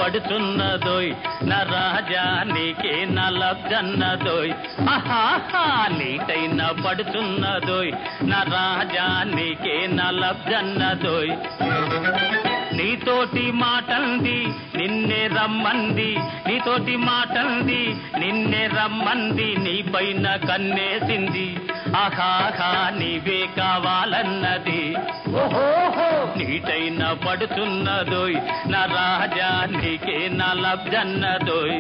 పడుతున్నదోయ్ నా రాజా నీకే నా లబ్జన్నదోయ్ ఆహాహా నీటైన పడుతున్నదోయ్ నా రాజా నీకే నా లబ్జన్నదోయ్ నీతోటి మాటంది నిన్నే రమ్మంది నీతోటి మాటంది నిన్నే రమ్మంది నీ పైన కన్నేసింది ఆహాహా నీవే కావాలన్నది ఓహోహో నీటైన పడుతున్నదోయ్ నా రాజా నీకే నా లబ్జన్నదోయ్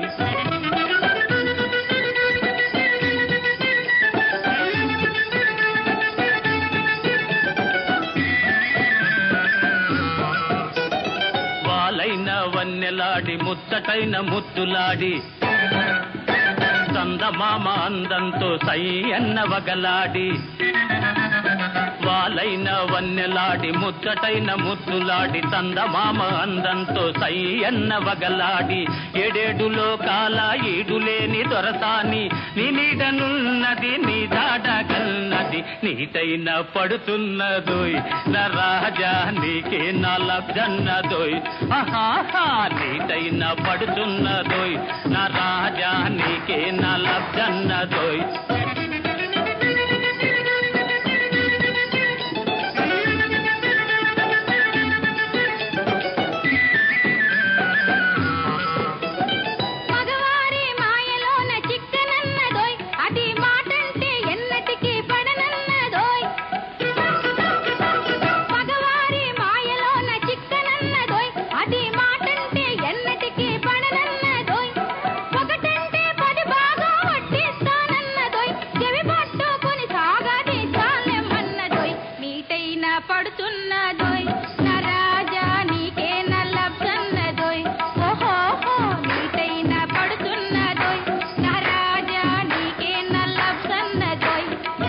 వాలైన వన్నెలాడి ముచ్చటైన ముత్తులాడి చందమామ అందంతో సై అన్న వగలాడి వాలైన వన్నెలాడి ముచ్చటైన ముత్తులాడి చందమామ అందంతో సై అన్న వగలాడి ఏడేడు లోకాల ఈడులేని దొరసాని నీ నీడనున్నది నీ దాడగల్నది నీటైన పడుతున్నదోయ్ నా రాజా నీకే నా లబ్జన్నదోయ్ ఆహాహా నీటైన పడుతున్నదోయ్ నా రాజా నీకే నా లబ్జన్నదోయ్ మగవారి మాయలోన చిక్కనన్నదోయ్ అది మాటంటే ఎన్నటికీ పడనన్నదోయ్ మగవారి మాయలోన చిక్కనన్నదోయ్ అది మాటంటే ఎన్నటికీ పడనన్నదోయ్ ఒకటంటే పది బాగా వడ్డిస్తానన్నదోయ్ చెవి పట్టుకుని సాగది చాలెమ్మన్నదోయ్ నీటైన పడుతున్నదోయ్ నా రాజా నీకే నల్లబ్జన్నదోయ్ ఓహోహో నీటైన పడుతున్నదోయ్ నా రాజా నీకే నల్లబ్జన్నదోయ్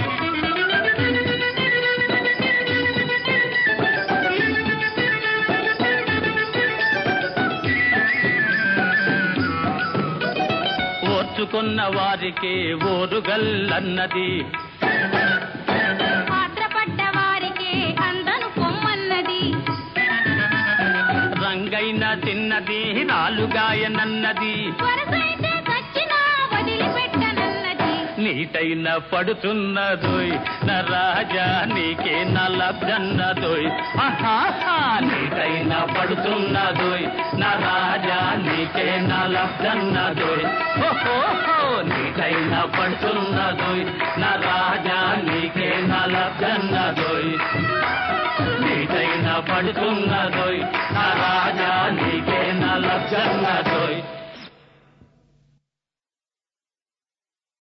ఓర్చుకున్న వారికే ఓరుగల్లన్నది పాత్రపడ్డ వారికే అందను పొమ్మన్నది రంగైన తిన్నది నాలుగాయనన్నది వరసైతే సచ్చినా వదిలిపెట్టనన్నది నీటైన పడుతున్నదోయ్ నా రాజా నీకే నా లబ్జన్నదోయ్ ఆహాహా నీటైన పడుతున్నదోయ్ నా రాజా నీకే నా లబ్జన్నదోయ్ ఓహోహో నీటైన పడుతున్నదోయ్ నా రాజా నీకే నా లబ్జన్నదోయ్ నీటైన పడుతున్నదోయ్ నా రాజా నీకే నా లబ్జన్నదోయ్